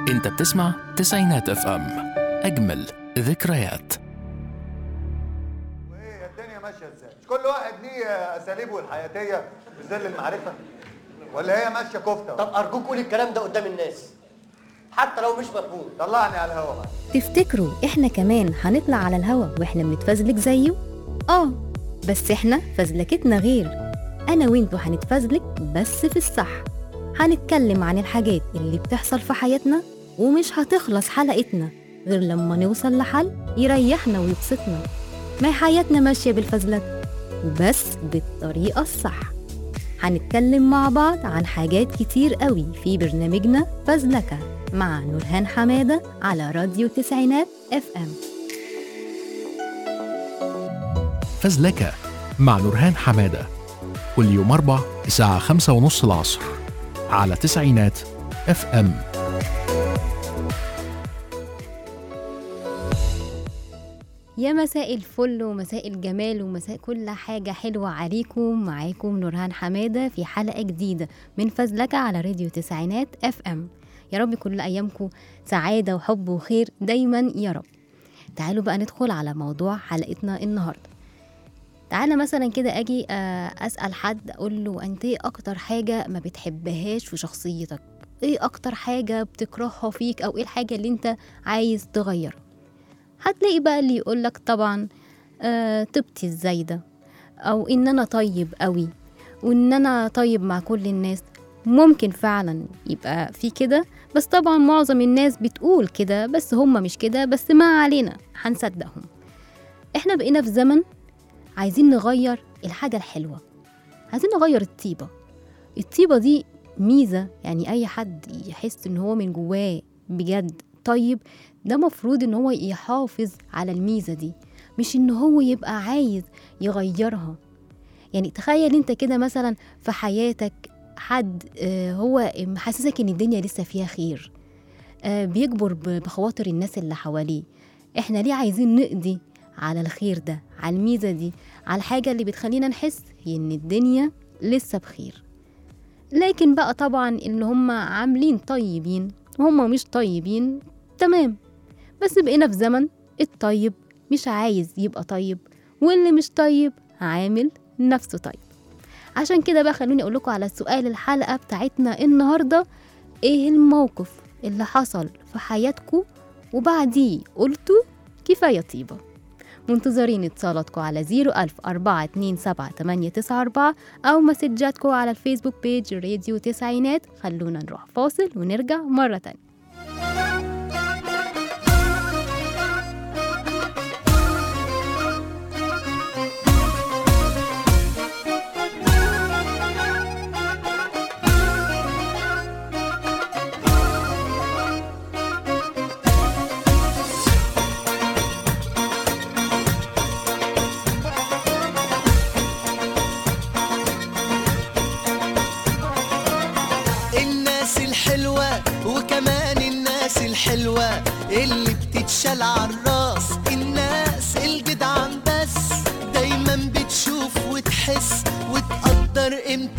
انت بتسمع تسعينات اف ام اجمل ذكريات وايه الدنيا ماشيه ازاي؟ مش كل واحد ليه اساليبه الحياتيه في ظل المعرفه؟ ولا هي ماشيه كفته؟ طب ارجوك قول الكلام ده قدام الناس حتى لو مش مفهوم طلعني على الهوا بقى تفتكروا احنا كمان هنطلع على الهوا واحنا بنتفزلك زيه؟ اه بس احنا فزلكتنا غير انا وانتوا هنتفزلك بس في الصح هنتكلم عن الحاجات اللي بتحصل في حياتنا ومش هتخلص حلقتنا غير لما نوصل لحل يريحنا ويبسطنا ما هي حياتنا ماشية بالفزلكة بس بالطريقة الصح هنتكلم مع بعض عن حاجات كتير قوي في برنامجنا فزلكة مع نورهان حمادة على راديو تسعينات اف ام فزلكة مع نورهان حمادة كل يوم أربع الساعة خمسة ونص العصر على تسعينات اف ام يا مساء الفل ومساء الجمال ومساء كل حاجة حلوة عليكم معاكم نورهان حمادة في حلقة جديدة من فزلكة على راديو تسعينات اف ام يا رب كل أيامكم سعادة وحب وخير دايما يا رب تعالوا بقى ندخل على موضوع حلقتنا النهاردة تعالى مثلا كده أجي آه، أسأل حد أقول له أنت إيه أكتر حاجة ما بتحبهاش في شخصيتك إيه أكتر حاجة بتكرهها فيك أو إيه الحاجة اللي أنت عايز تغيرها هتلاقي بقى اللي يقولك طبعا آه طيبتي الزايدة أو إن أنا طيب قوي وإن أنا طيب مع كل الناس ممكن فعلا يبقى في كده بس طبعا معظم الناس بتقول كده بس هم مش كده بس ما علينا هنصدقهم احنا بقينا في زمن عايزين نغير الحاجة الحلوة عايزين نغير الطيبة الطيبة دي ميزة يعني أي حد يحس إن هو من جواه بجد طيب ده مفروض إن هو يحافظ على الميزة دي مش إن هو يبقى عايز يغيرها يعني تخيل انت كده مثلا في حياتك حد آه، هو محسسك ان الدنيا لسه فيها خير آه، بيجبر ب- بخواطر الناس اللي حواليه احنا ليه عايزين نقضي على الخير ده على الميزة دي على الحاجة اللي بتخلينا نحس ان الدنيا لسه بخير لكن بقى طبعا اللي هم عاملين طيبين وهم مش طيبين تمام بس بقينا في زمن الطيب مش عايز يبقى طيب واللي مش طيب عامل نفسه طيب عشان كده بقى خلوني اقول لكم على سؤال الحلقه بتاعتنا النهارده ايه الموقف اللي حصل في حياتكم وبعديه قلتوا كفايه طيبه منتظرين اتصالاتكم على 01000 427 أو مسجاتكم على الفيسبوك بيج راديو تسعينات خلونا نروح فاصل ونرجع مرة تانية الناس الحلوة وكمان الناس الحلوة اللي بتتشال عالراس الناس الجدعان بس دايما بتشوف وتحس وتقدر قيمة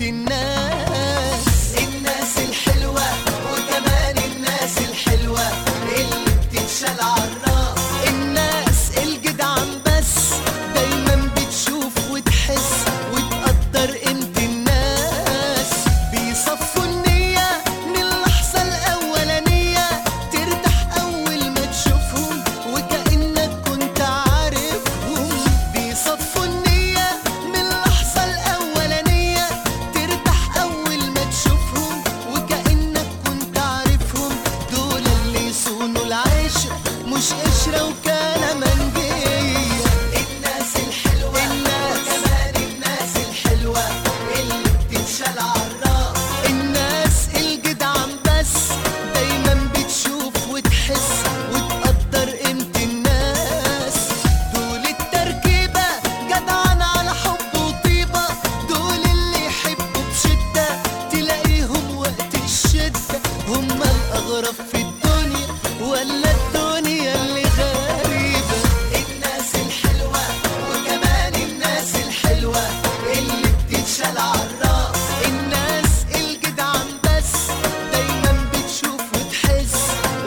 الناس الناس الحلوة وكمان الناس الحلوة اللي بتتشال عالراس الناس الجدعان بس دايما بتشوف وتحس وتقدر قيمة الناس بيصفوا النية من اللحظة الأولانية ترتاح أول ما تشوفهم وكأنك كنت عارفهم بيصفوا النية من اللحظة الأولانية ترتاح أول ما تشوفهم وكأنك كنت عارفهم دول اللي يصونوا العشرة مش قشرة وكان منجية الناس الحلوة الناس كمان الناس الحلوة اللي بتتشال عالراس الناس الجدعان بس دايما بتشوف وتحس وتقدر قيمة الناس دول التركيبة جدعان على حب وطيبة دول اللي يحبوا بشدة تلاقيهم وقت الشدة هم الأغرب في الدنيا ولا الدنيا اللي غريبة الناس الحلوة وكمان الناس الحلوة اللي بتتشال عالراس الناس الجدعان بس دايما بتشوف وتحس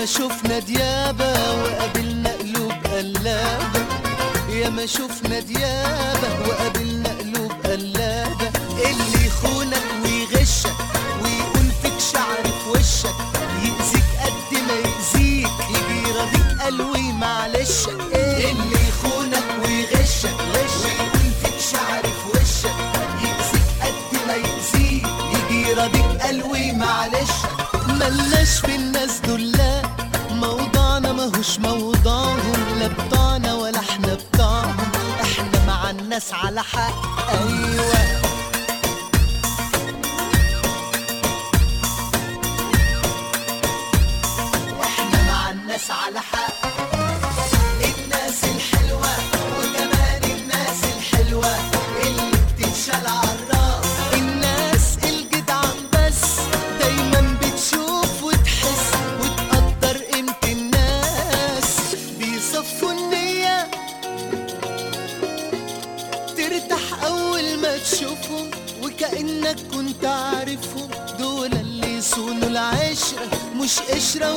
شفنا ديابة وقابلنا قلوب قلابة يا ما شفنا ديابة وقابلنا قلوب قلابة اللي يخونك ويغشك ويقول فيك شعر في وشك يأذيك قد ما يأذيك يجي يراضيك قلوي معلش اللي يخونك ويغشك ويقول فيك شعر في وشك يأذيك قد ما يأذيك يجي يراضيك قلوي معلش ملناش في الناس دول لا موضوعنا ماهوش موضوعهم لا بتاعنا ولا احنا بتاعهم احنا مع الناس على حق ايوه احنا مع الناس على حق الناس الحلوة وكمان الناس الحلوة اللي بتتشال عالراس الناس الجدعان بس دايما بتشوف وتحس وتقدر قيمة الناس بيصفوا النية ترتاح أول ما تشوفهم وكأنك كنت عارفهم دول اللي يصونوا العشرة مش قشرة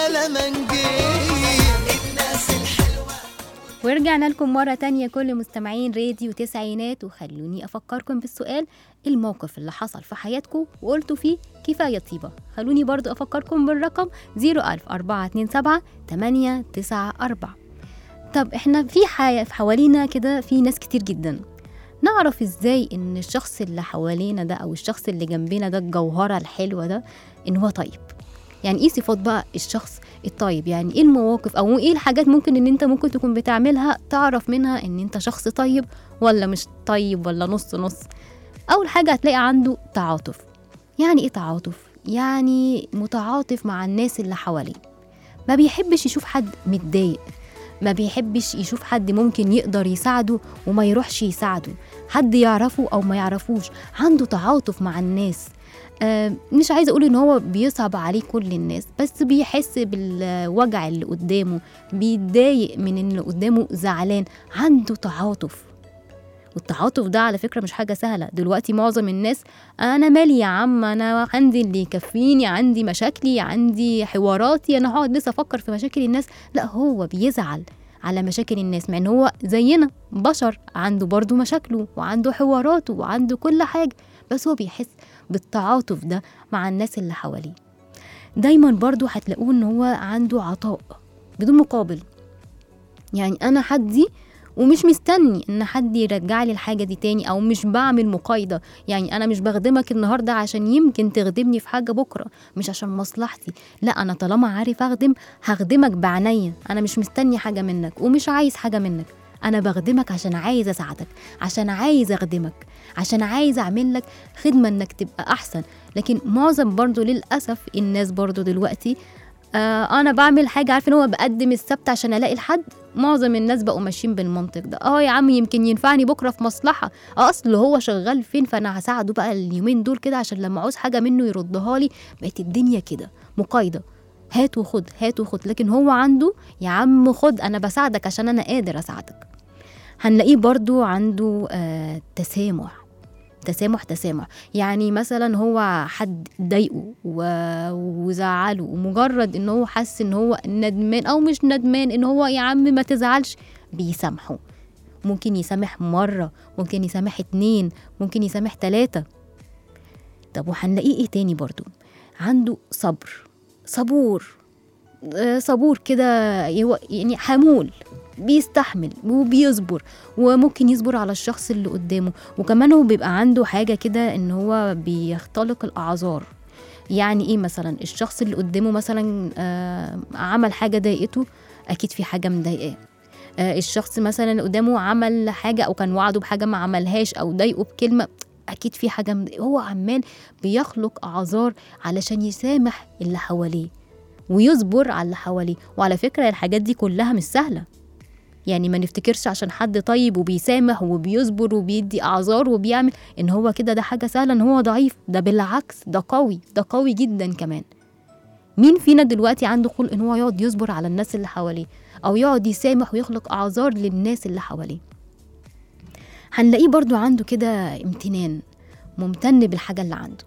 وكلامنجية الناس الحلوة ورجعنا لكم مرة تانية كل مستمعين راديو تسعينات وخلوني أفكركم بالسؤال الموقف اللي حصل في حياتكم وقلتوا فيه كفاية طيبة خلوني برضو أفكركم بالرقم 00427 894 طب احنا في حي... في حوالينا كده في ناس كتير جدا نعرف ازاي ان الشخص اللي حوالينا ده او الشخص اللي جنبنا ده الجوهرة الحلوة ده ان هو طيب يعني ايه صفات بقى الشخص الطيب يعني ايه المواقف او ايه الحاجات ممكن ان انت ممكن تكون بتعملها تعرف منها ان انت شخص طيب ولا مش طيب ولا نص نص اول حاجة هتلاقي عنده تعاطف يعني ايه تعاطف يعني متعاطف مع الناس اللي حواليه ما بيحبش يشوف حد متضايق ما بيحبش يشوف حد ممكن يقدر يساعده وما يروحش يساعده حد يعرفه او ما يعرفوش عنده تعاطف مع الناس آه مش عايزه اقول ان هو بيصعب عليه كل الناس بس بيحس بالوجع اللي قدامه بيتضايق من ان اللي قدامه زعلان عنده تعاطف والتعاطف ده على فكره مش حاجه سهله دلوقتي معظم الناس انا مالي يا عم انا عندي اللي يكفيني عندي مشاكلي عندي حواراتي انا هقعد لسه افكر في مشاكل الناس لا هو بيزعل على مشاكل الناس مع ان هو زينا بشر عنده برضو مشاكله وعنده حواراته وعنده كل حاجه بس هو بيحس بالتعاطف ده مع الناس اللي حواليه دايما برضو هتلاقوه ان هو عنده عطاء بدون مقابل يعني انا حدي ومش مستني ان حد يرجع لي الحاجه دي تاني او مش بعمل مقايضه يعني انا مش بخدمك النهارده عشان يمكن تخدمني في حاجه بكره مش عشان مصلحتي لا انا طالما عارف اخدم هخدمك بعناية انا مش مستني حاجه منك ومش عايز حاجه منك انا بخدمك عشان عايز اساعدك عشان عايز اخدمك عشان عايز اعمل لك خدمه انك تبقى احسن لكن معظم برضو للاسف الناس برضو دلوقتي آه انا بعمل حاجه عارف ان هو بقدم السبت عشان الاقي الحد معظم الناس بقوا ماشيين بالمنطق ده اه يا عم يمكن ينفعني بكره في مصلحه اه اصل هو شغال فين فانا هساعده بقى اليومين دول كده عشان لما عاوز حاجه منه يردها لي بقت الدنيا كده مقايضه هات وخد هات وخد لكن هو عنده يا عم خد انا بساعدك عشان انا قادر اساعدك هنلاقيه برضو عنده آه تسامح تسامح تسامح يعني مثلا هو حد ضايقه و- وزعله ومجرد ان هو حس ان هو ندمان او مش ندمان ان هو يا عم ما تزعلش بيسامحه ممكن يسامح مرة ممكن يسامح اتنين ممكن يسامح تلاتة طب وهنلاقيه ايه تاني برضو عنده صبر صبور آه، صبور كده يو- يعني حمول بيستحمل وبيصبر وممكن يصبر على الشخص اللي قدامه وكمان هو بيبقى عنده حاجة كده ان هو بيختلق الأعذار يعني ايه مثلا الشخص اللي قدامه مثلا آه عمل حاجة ضايقته أكيد في حاجة مضايقاه آه الشخص مثلا اللي قدامه عمل حاجة أو كان وعده بحاجة ما عملهاش أو ضايقه بكلمة أكيد في حاجة مضايقاه هو عمال بيخلق أعذار علشان يسامح اللي حواليه ويصبر على اللي حواليه وعلى فكرة الحاجات دي كلها مش سهلة يعني ما نفتكرش عشان حد طيب وبيسامح وبيصبر وبيدي اعذار وبيعمل ان هو كده ده حاجه سهله ان هو ضعيف ده بالعكس ده قوي ده قوي جدا كمان مين فينا دلوقتي عنده خلق ان هو يقعد يصبر على الناس اللي حواليه او يقعد يسامح ويخلق اعذار للناس اللي حواليه هنلاقيه برضو عنده كده امتنان ممتن بالحاجه اللي عنده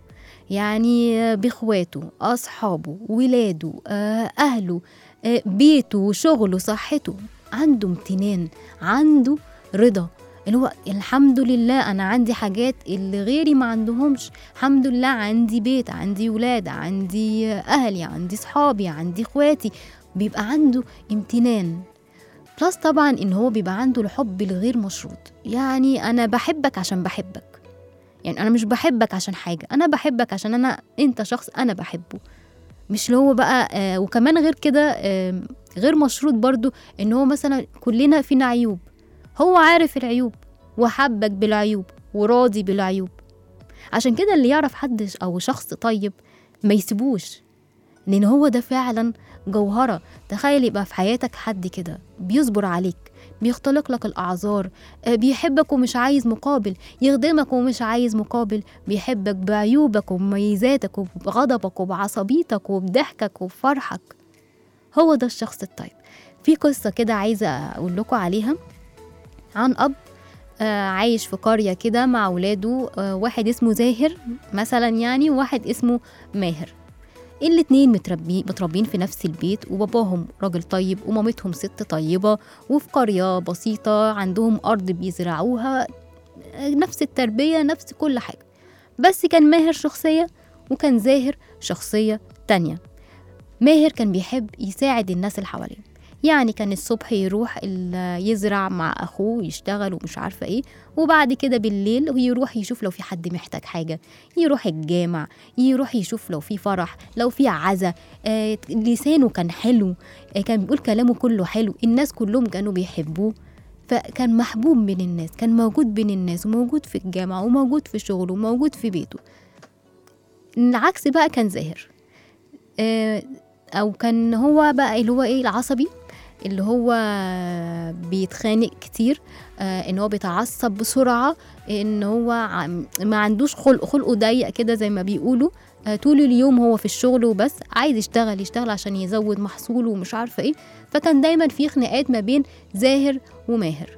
يعني آه، باخواته اصحابه ولاده آه، اهله آه، بيته شغله صحته عنده امتنان عنده رضا اللي هو الحمد لله انا عندي حاجات اللي غيري ما عندهمش الحمد لله عندي بيت عندي ولاد عندي اهلي عندي صحابي عندي اخواتي بيبقى عنده امتنان بلس طبعا ان هو بيبقى عنده الحب الغير مشروط يعني انا بحبك عشان بحبك يعني انا مش بحبك عشان حاجه انا بحبك عشان انا انت شخص انا بحبه مش اللي هو بقى آه وكمان غير كده آه غير مشروط برضو ان هو مثلا كلنا فينا عيوب هو عارف العيوب وحبك بالعيوب وراضي بالعيوب عشان كده اللي يعرف حد او شخص طيب ما يسيبوش لان هو ده فعلا جوهره تخيل يبقى في حياتك حد كده بيصبر عليك بيختلق لك الاعذار آه، بيحبك ومش عايز مقابل يخدمك ومش عايز مقابل بيحبك بعيوبك وبمميزاتك وبغضبك وبعصبيتك وبضحكك وبفرحك هو ده الشخص الطيب في قصة كده عايزة أقول لكم عليها عن أب آه، عايش في قرية كده مع ولاده آه، واحد اسمه زاهر مثلا يعني وواحد اسمه ماهر الاتنين متربي متربين في نفس البيت وباباهم راجل طيب ومامتهم ست طيبة وفي قرية بسيطة عندهم أرض بيزرعوها آه، نفس التربية نفس كل حاجة بس كان ماهر شخصية وكان زاهر شخصية تانية ماهر كان بيحب يساعد الناس اللي حواليه يعني كان الصبح يروح ال- يزرع مع اخوه يشتغل ومش عارفه ايه وبعد كده بالليل يروح يشوف لو في حد محتاج حاجه يروح الجامع يروح يشوف لو في فرح لو في عزا آه لسانه كان حلو آه كان بيقول كلامه كله حلو الناس كلهم كانوا بيحبوه فكان محبوب من الناس كان موجود بين الناس وموجود في الجامعة وموجود في شغله وموجود في بيته العكس بقى كان زاهر آه، او كان هو بقى اللي هو ايه العصبي اللي هو بيتخانق كتير آه، ان هو بيتعصب بسرعه ان هو عم- ما عندوش خلق خلقه ضيق كده زي ما بيقولوا آه، طول اليوم هو في الشغل وبس عايز يشتغل يشتغل عشان يزود محصوله ومش عارفه ايه فكان دايما في خناقات ما بين زاهر وماهر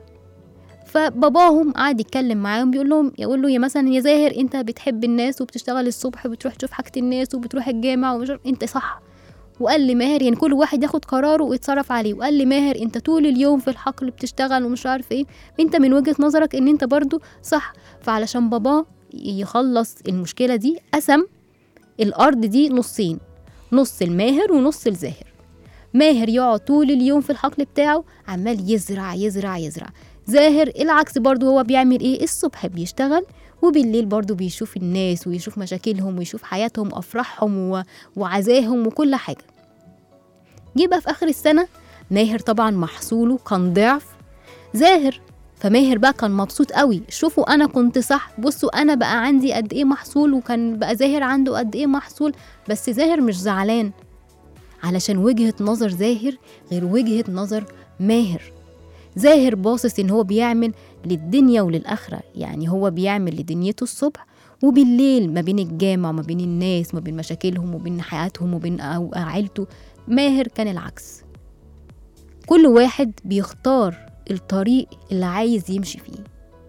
فباباهم قعد يتكلم معاهم بيقول لهم يقول له يا مثلا يا زاهر انت بتحب الناس وبتشتغل الصبح وبتروح تشوف حاجه الناس وبتروح الجامع ومش عارف- انت صح وقال لي ماهر يعني كل واحد ياخد قراره ويتصرف عليه وقال لي ماهر انت طول اليوم في الحقل بتشتغل ومش عارف ايه انت من وجهة نظرك ان انت برضو صح فعلشان باباه يخلص المشكلة دي قسم الارض دي نصين نص الماهر ونص الزاهر ماهر يقعد طول اليوم في الحقل بتاعه عمال يزرع يزرع يزرع زاهر العكس برضو هو بيعمل ايه الصبح بيشتغل وبالليل برضو بيشوف الناس ويشوف مشاكلهم ويشوف حياتهم افراحهم و... وعزاهم وكل حاجه جه بقى في اخر السنه ماهر طبعا محصوله كان ضعف زاهر فماهر بقى كان مبسوط قوي شوفوا انا كنت صح بصوا انا بقى عندي قد ايه محصول وكان بقى زاهر عنده قد ايه محصول بس زاهر مش زعلان علشان وجهة نظر زاهر غير وجهة نظر ماهر زاهر باصص ان هو بيعمل للدنيا وللآخرة يعني هو بيعمل لدنيته الصبح وبالليل ما بين الجامع وما بين الناس ما بين مشاكلهم وبين حياتهم وبين أو- عيلته ماهر كان العكس كل واحد بيختار الطريق اللي عايز يمشي فيه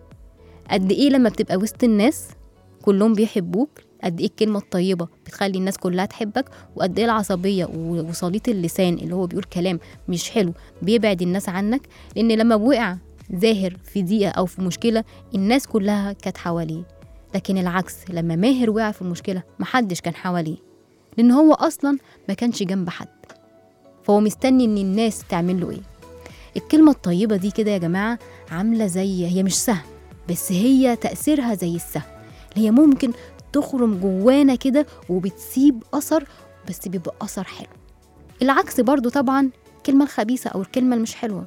قد ايه لما بتبقى وسط الناس كلهم بيحبوك قد ايه الكلمة الطيبة بتخلي الناس كلها تحبك وقد ايه العصبية و- وسليط اللسان اللي هو بيقول كلام مش حلو بيبعد الناس عنك لان لما وقع زاهر في ضيقة او في مشكلة الناس كلها كانت حواليه لكن العكس لما ماهر وقع في مشكلة محدش كان حواليه لان هو اصلا ما كانش جنب حد فهو مستني ان الناس تعمل له ايه الكلمة الطيبة دي كده يا جماعة عاملة زي هي مش سهم بس هي تأثيرها زي السهم اللي هي ممكن تخرم جوانا كده وبتسيب أثر بس بيبقى أثر حلو العكس برضو طبعا الكلمة الخبيثة أو الكلمة المش حلوة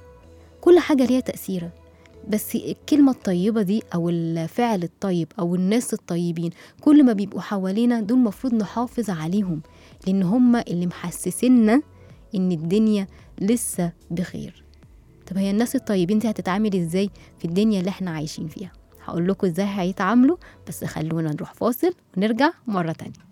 كل حاجة ليها تأثيرها بس الكلمة الطيبة دي أو الفعل الطيب أو الناس الطيبين كل ما بيبقوا حوالينا دول مفروض نحافظ عليهم لأن هما اللي محسسينا إن الدنيا لسه بخير طب هي الناس الطيبين دي هتتعامل ازاي في الدنيا اللي احنا عايشين فيها هقول لكم ازاي هيتعاملوا بس خلونا نروح فاصل ونرجع مرة تانية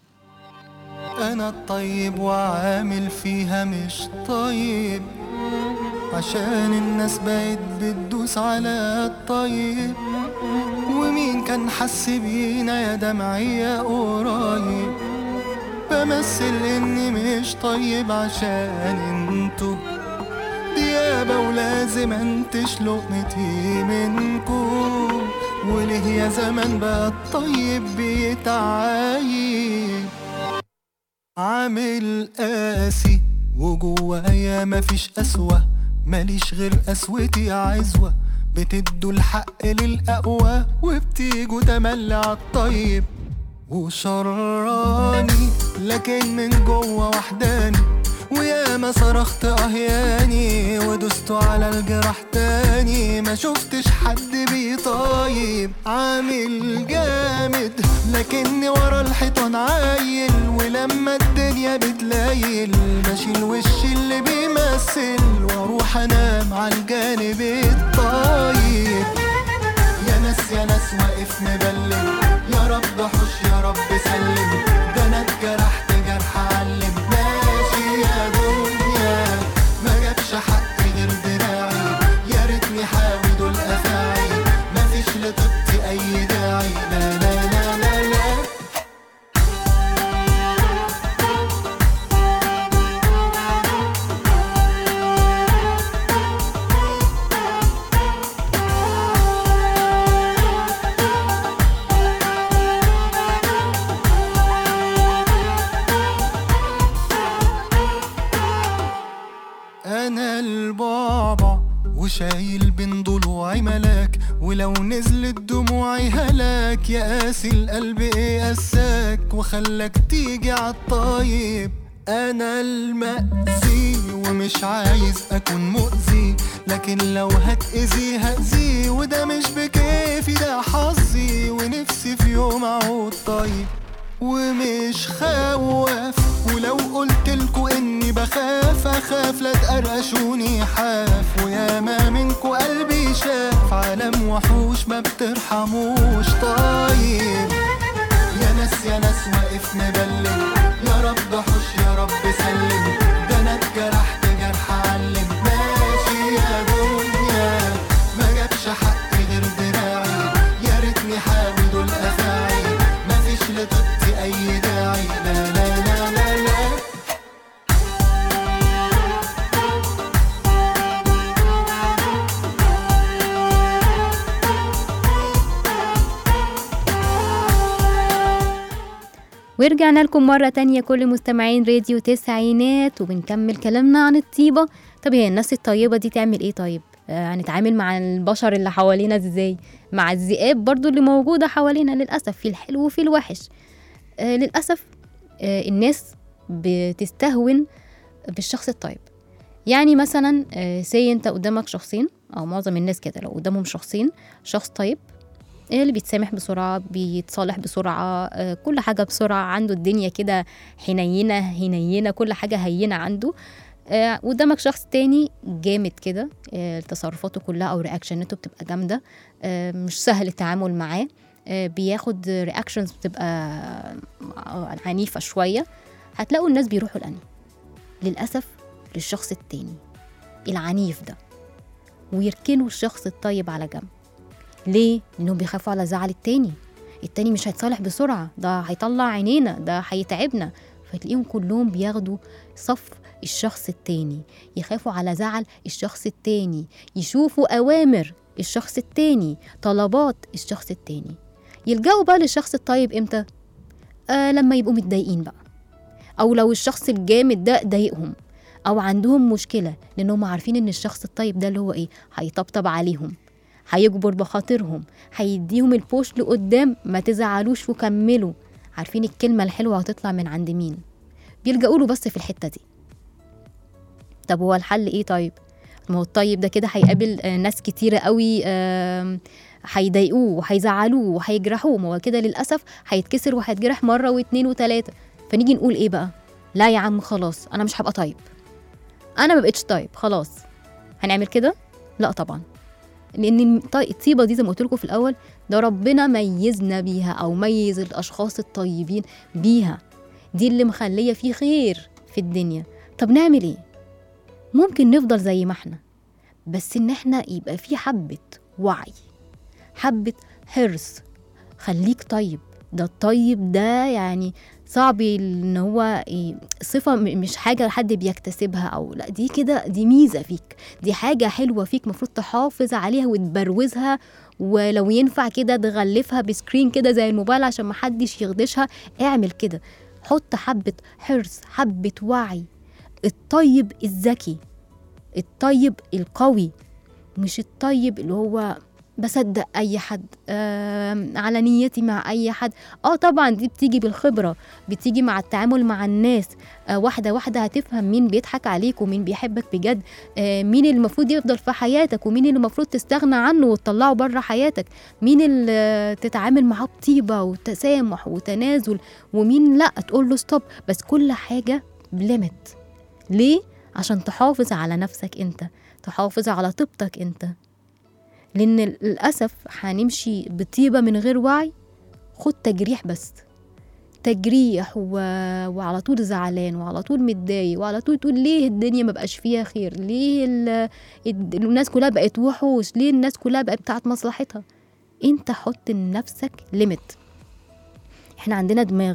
انا الطيب وعامل فيها مش طيب عشان الناس بقت بتدوس على الطيب ومين كان حس بينا يا دمعي يا قريب بمثل اني مش طيب عشان انتو ديابة ولازم انتش لقمتي منكو وليه يا زمان بقى الطيب بيتعايب عامل قاسي وجوايا مفيش قسوة ماليش غير قسوتي عزوة بتدوا الحق للأقوى وبتيجوا تملي عالطيب وشراني لكن من جوه وحداني وياما صرخت اهياني ودست على الجرح تاني ما شفتش حد بيطايب عامل جامد لكني ورا الحيطان عايل ولما الدنيا بتلايل بشيل وش اللي بيمثل واروح انام على الجانب الطايب يا ناس يا ناس واقف مبلم يا رب حش يا رب سلم ده انا اتجرحت جرح علم ماشي يا دنيا ما جابش حق غير دراعي يا ريتني حاوي دول افاعي مفيش لطيبتي اي داعي لا لا لا لا لا انا البابا وشايل بين ضلوعي ملاك ولو نزلت دموعي هلاك يا قاسي القلب ايه قساك وخلاك تيجي عالطيب انا المأذي ومش عايز اكون مؤذي لكن لو هتأذي هأذي وده مش بكيفي ده حظي ونفسي في يوم اعود طيب ومش خواف ولو قلت لكم اني بخاف اخاف لا تقرقشوني حاف وياما منكو قلبي شاف عالم وحوش ما بترحموش طيب يا ناس يا ناس واقف مبلم يا رب حش يا رب سلم ده انا اتجرحت جرح علم ماشي يا دنيا ما جابش حق غير دراعي يا ريتني حاوي دول افاعي مفيش لطيبتي اي داعي لا لا لا لا لا ورجعنا لكم مرة تانية كل مستمعين راديو تسعينات وبنكمل كلامنا عن الطيبة طب هي الناس الطيبة دي تعمل ايه طيب؟ آه هنتعامل مع البشر اللي حوالينا ازاي؟ مع الذئاب برضو اللي موجودة حوالينا للأسف في الحلو وفي الوحش آه للأسف آه الناس بتستهون بالشخص الطيب يعني مثلا آه سي انت قدامك شخصين او معظم الناس كده لو قدامهم شخصين شخص طيب اللي بيتسامح بسرعة بيتصالح بسرعة آه، كل حاجة بسرعة عنده الدنيا كده حنينة هنينة كل حاجة هينة عنده آه، قدامك شخص تاني جامد كده آه، تصرفاته كلها أو رياكشناته بتبقى جامدة آه، مش سهل التعامل معاه آه، بياخد رياكشنز بتبقى آه، عنيفة شوية هتلاقوا الناس بيروحوا لأني للأسف للشخص التاني العنيف ده ويركنوا الشخص الطيب على جنب ليه؟ لأنهم بيخافوا على زعل التاني التاني مش هيتصالح بسرعة ده هيطلع عينينا ده هيتعبنا فتلاقيهم كلهم بياخدوا صف الشخص التاني يخافوا على زعل الشخص التاني يشوفوا أوامر الشخص التاني طلبات الشخص التاني يلجأوا بقى للشخص الطيب امتى؟ آه لما يبقوا متضايقين بقى أو لو الشخص الجامد ده ضايقهم أو عندهم مشكلة لأنهم عارفين إن الشخص الطيب ده اللي هو إيه هيطبطب عليهم هيجبر بخاطرهم هيديهم البوش لقدام ما تزعلوش وكملوا عارفين الكلمة الحلوة هتطلع من عند مين بيلجأوا له بس في الحتة دي طب هو الحل ايه طيب ما هو الطيب ده كده هيقابل آه، ناس كتيرة قوي آم، هيضايقوه وهيزعلوه وهيجرحوه ما هو كده للأسف هيتكسر وهيتجرح مرة واتنين وتلاتة فنيجي نقول ايه بقى لا يا عم خلاص انا مش هبقى طيب انا ما بقتش طيب خلاص هنعمل كده لا طبعا لان الط- الطيبه دي زي ما قلت لكم في الاول ده ربنا ميزنا بيها او ميز الاشخاص الطيبين بيها دي اللي مخليه فيه خير في الدنيا طب نعمل ايه ممكن نفضل زي ما احنا بس ان احنا يبقى في حبه وعي حبه حرص خليك طيب ده الطيب ده يعني صعب ان هو ي- صفة م- مش حاجة حد بيكتسبها او لا دي كده دي ميزة فيك دي حاجة حلوة فيك مفروض تحافظ عليها وتبروزها ولو ينفع كده تغلفها بسكرين كده زي الموبايل عشان محدش يخدشها اعمل كده حط حبة حرص حبة وعي الطيب الذكي الطيب القوي مش الطيب اللي هو بصدق اي حد آم، على نيتي مع اي حد اه طبعا دي بتيجي بالخبره بتيجي مع التعامل مع الناس آه واحده واحده هتفهم مين بيضحك عليك ومين بيحبك بجد آه مين اللي المفروض يفضل في حياتك ومين اللي المفروض تستغنى عنه وتطلعه بره حياتك مين اللي آه، تتعامل معاه بطيبه وتسامح وتنازل ومين لا تقول له ستوب بس كل حاجه بليمت ليه عشان تحافظ على نفسك انت تحافظ على طيبتك انت لان للاسف هنمشي بطيبه من غير وعي خد تجريح بس تجريح و... وعلى طول زعلان وعلى طول متضايق وعلى طول تقول ليه الدنيا ما بقاش فيها خير ليه ال... الد- الناس كلها بقت وحوش ليه الناس كلها بقت بتاعت مصلحتها انت حط لنفسك ليميت احنا عندنا دماغ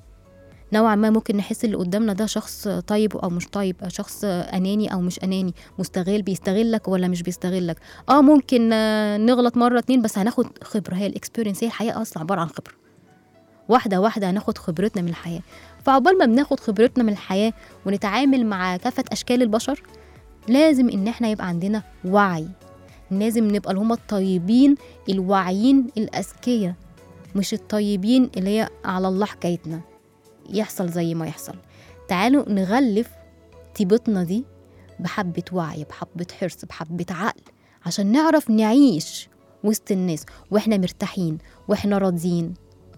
نوعا ما ممكن نحس اللي قدامنا ده شخص طيب او مش طيب شخص اناني او مش اناني مستغل بيستغلك ولا مش بيستغلك اه ممكن آه، نغلط مره اتنين بس هناخد خبره هي الاكسبيرينس هي الحياه اصلا عباره عن خبره واحده واحده هناخد خبرتنا من الحياه فعقبال ما بناخد خبرتنا من الحياه ونتعامل مع كافه اشكال البشر لازم ان احنا يبقى عندنا وعي لازم نبقى اللي هما الطيبين الواعيين الاذكياء مش الطيبين اللي هي على الله حكايتنا يحصل زي ما يحصل تعالوا نغلف طيبتنا دي بحبة وعي بحبة حرص بحبة عقل عشان نعرف نعيش وسط الناس واحنا مرتاحين واحنا راضيين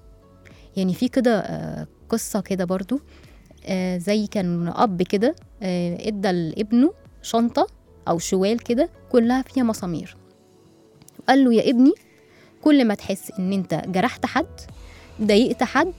يعني في كده آه، قصة كده برضو آه، زي كان أب كده آه، ادى لابنه شنطة أو شوال كده كلها فيها مسامير وقال له يا ابني كل ما تحس ان انت جرحت حد ضايقت حد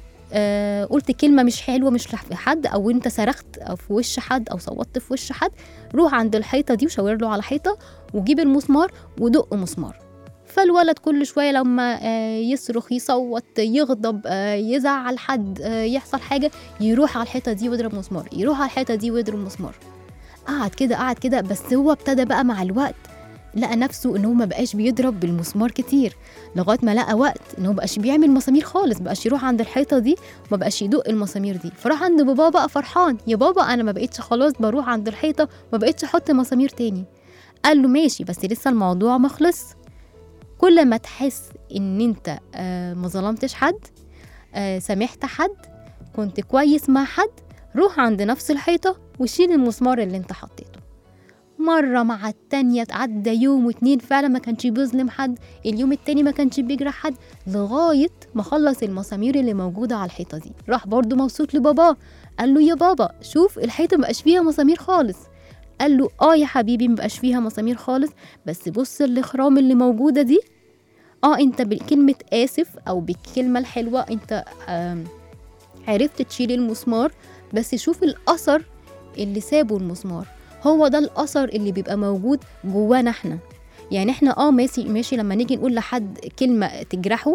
آه قلت كلمة مش حلوة مش في حد أو أنت صرخت أو في وش حد أو صوتت في وش حد روح عند الحيطة دي وشاور له على حيطة وجيب المسمار ودق مسمار فالولد كل شوية لما آه يصرخ يصوت يغضب آه يزعل حد آه يحصل حاجة يروح على الحيطة دي ويضرب مسمار يروح على الحيطة دي ويضرب مسمار قعد كده قعد كده بس هو ابتدى بقى مع الوقت لقى نفسه ان هو ما بقاش بيضرب بالمسمار كتير لغايه ما لقى وقت ان هو بقاش بيعمل مسامير خالص بقاش يروح عند الحيطه دي ما بقاش يدق المسامير دي فراح عند باباه بقى فرحان يا بابا انا ما بقتش خلاص بروح عند الحيطه ما بقتش احط مسامير تاني قال له ماشي بس لسه الموضوع ما خلص كل ما تحس ان انت آه ما ظلمتش حد آه سامحت حد كنت كويس مع حد روح عند نفس الحيطه وشيل المسمار اللي انت حطيته مرة مع التانية عدى يوم واتنين فعلا ما كانش بيظلم حد اليوم التاني ما كانش بيجرح حد لغاية ما خلص المسامير اللي موجودة على الحيطة دي راح برضو مبسوط لباباه قال له يا بابا شوف الحيطة مبقاش فيها مسامير خالص قال له اه يا حبيبي مبقاش فيها مسامير خالص بس بص الاخرام اللي موجودة دي اه انت بكلمة اسف او بالكلمة الحلوة انت آم، عرفت تشيل المسمار بس شوف الاثر اللي سابه المسمار هو ده الاثر اللي بيبقى موجود جوانا احنا يعني احنا اه ماشي ماشي لما نيجي نقول لحد كلمه تجرحه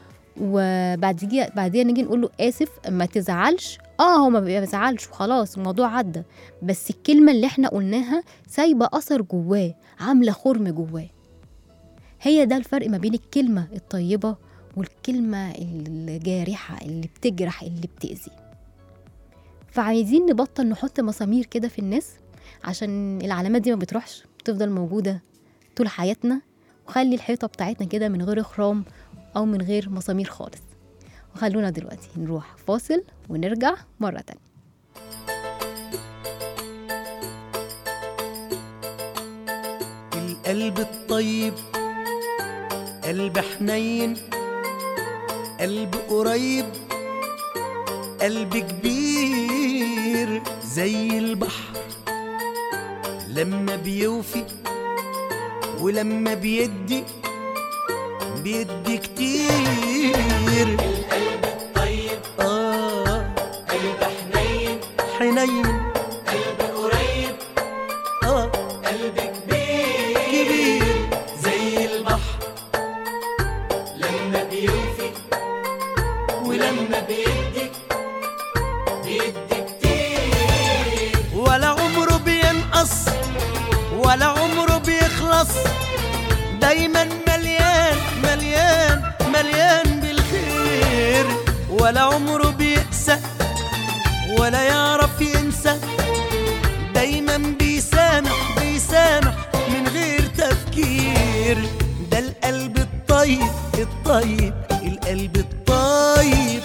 وبعد بعدين نيجي نقول له اسف ما تزعلش اه هو ما بيزعلش وخلاص الموضوع عدى بس الكلمه اللي احنا قلناها سايبه اثر جواه عامله خرم جواه هي ده الفرق ما بين الكلمه الطيبه والكلمه الجارحه اللي بتجرح اللي بتاذي فعايزين نبطل نحط مسامير كده في الناس عشان العلامات دي ما بتروحش بتفضل موجودة طول حياتنا وخلي الحيطة بتاعتنا كده من غير إخرام أو من غير مسامير خالص وخلونا دلوقتي نروح فاصل ونرجع مرة تانية القلب الطيب قلب حنين قلب قريب قلب كبير زي البحر لما بيوفي ولما بيدي بيدي كتير القلب الطيب اه قلب حنين حنين قلب قريب اه قلب كبير كبير زي البحر بيخلص دايما مليان مليان مليان بالخير ولا عمره بيأسى ولا يعرف ينسى دايما بيسامح بيسامح من غير تفكير ده القلب الطيب الطيب القلب الطيب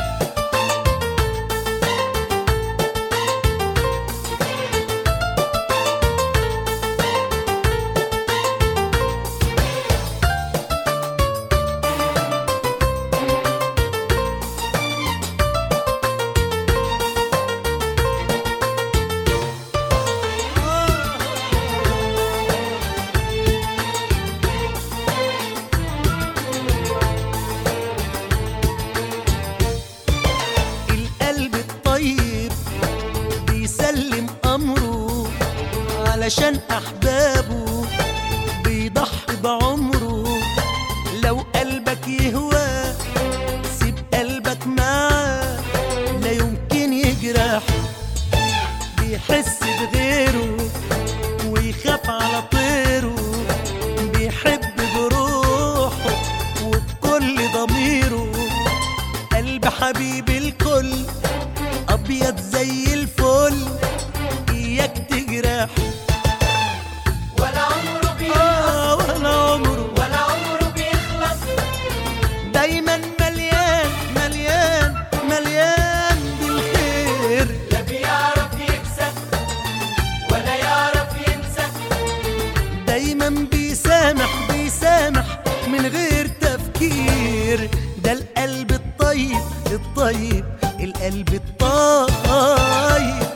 القلب الطيب بيسلم أمره علشان أحبابه بيضحي بعمره لو قلبك يهوى سيب قلبك معاه لا يمكن يجرح بيحس بغيره ويخاف على طيره بيحب بروحه وبكل ضميره قلب حبيب الكل ابيض زي الفل اياك تجرح ولا عمره آه ولا عمره ولا عمره بيخلص دايما مليان مليان مليان بالخير لا بيعرف يكسب ولا يعرف ينسى دايما بيسامح بيسامح من غير تفكير ده القلب الطيب الطيب القلب الطيب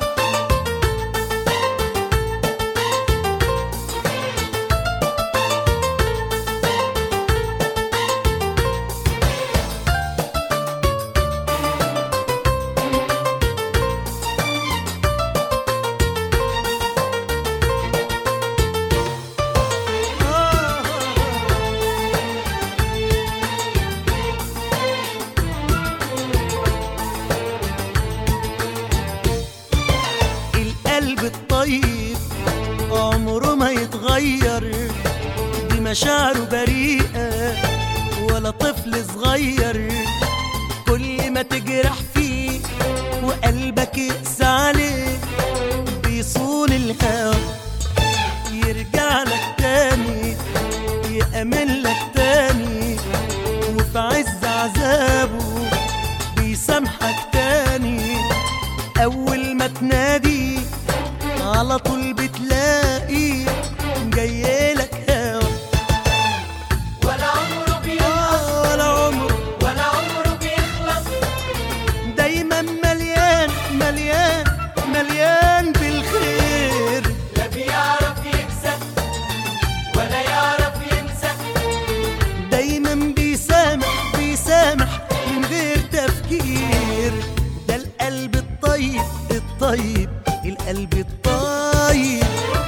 القلب الطيب عمره ما يتغير دي مشاعره بريئة ولا طفل صغير كل ما تجرح فيه وقلبك يقسى عليه بيصون الهوى يرجع لك تاني يأمن لك تاني وفي عز عذابه بيسامحك تاني أول ما تنادي على طول بتلاقي جايلك هوا ولا عمره بيخلص آه ولا عمره ولا عمره بيخلص دايما مليان مليان مليان بالخير لا بيعرف يكسب ولا يعرف ينسى دايما بيسامح بيسامح من غير تفكير ده القلب الطيب الطيب القلب الطيب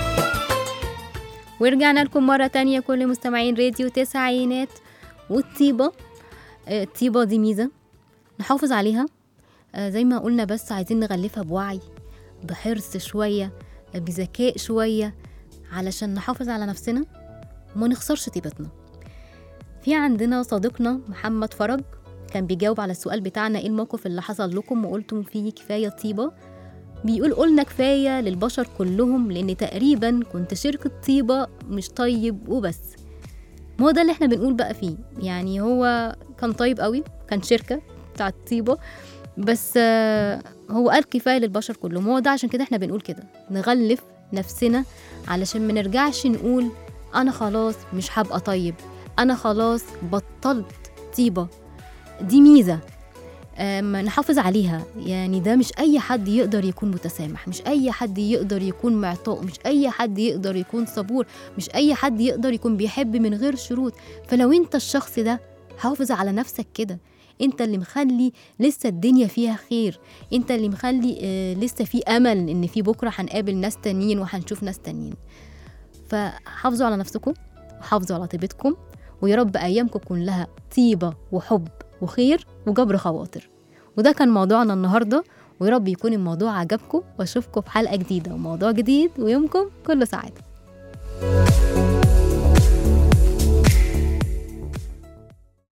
ورجعنا لكم مرة تانية كل مستمعين راديو تسعينات والطيبة آه، الطيبة دي ميزة نحافظ عليها آه، زي ما قلنا بس عايزين نغلفها بوعي بحرص شوية آه، بذكاء شوية علشان نحافظ على نفسنا وما نخسرش طيبتنا في عندنا صديقنا محمد فرج كان بيجاوب على السؤال بتاعنا ايه الموقف اللي حصل لكم وقلتم فيه كفاية طيبة بيقول قلنا كفاية للبشر كلهم لأن تقريبا كنت شركة طيبة مش طيب وبس ما هو ده اللي احنا بنقول بقى فيه يعني هو كان طيب قوي كان شركة بتاعت طيبة بس آه، هو قال كفاية للبشر كلهم هو ده عشان كده احنا بنقول كده نغلف نفسنا علشان ما نرجعش نقول أنا خلاص مش هبقى طيب أنا خلاص بطلت طيبة دي ميزة آم، نحافظ عليها يعني ده مش أي حد يقدر يكون متسامح مش أي حد يقدر يكون معطاء مش أي حد يقدر يكون صبور مش أي حد يقدر يكون بيحب من غير شروط فلو أنت الشخص ده حافظ على نفسك كده انت اللي مخلي لسه الدنيا فيها خير انت اللي مخلي آه، لسه في امل ان في بكره هنقابل ناس تانيين وهنشوف ناس تانيين فحافظوا على نفسكم وحافظوا على طيبتكم ويا رب ايامكم كلها طيبه وحب وخير وجبر خواطر وده كان موضوعنا النهارده ويا رب يكون الموضوع عجبكم واشوفكم في حلقه جديده وموضوع جديد ويومكم كله سعاده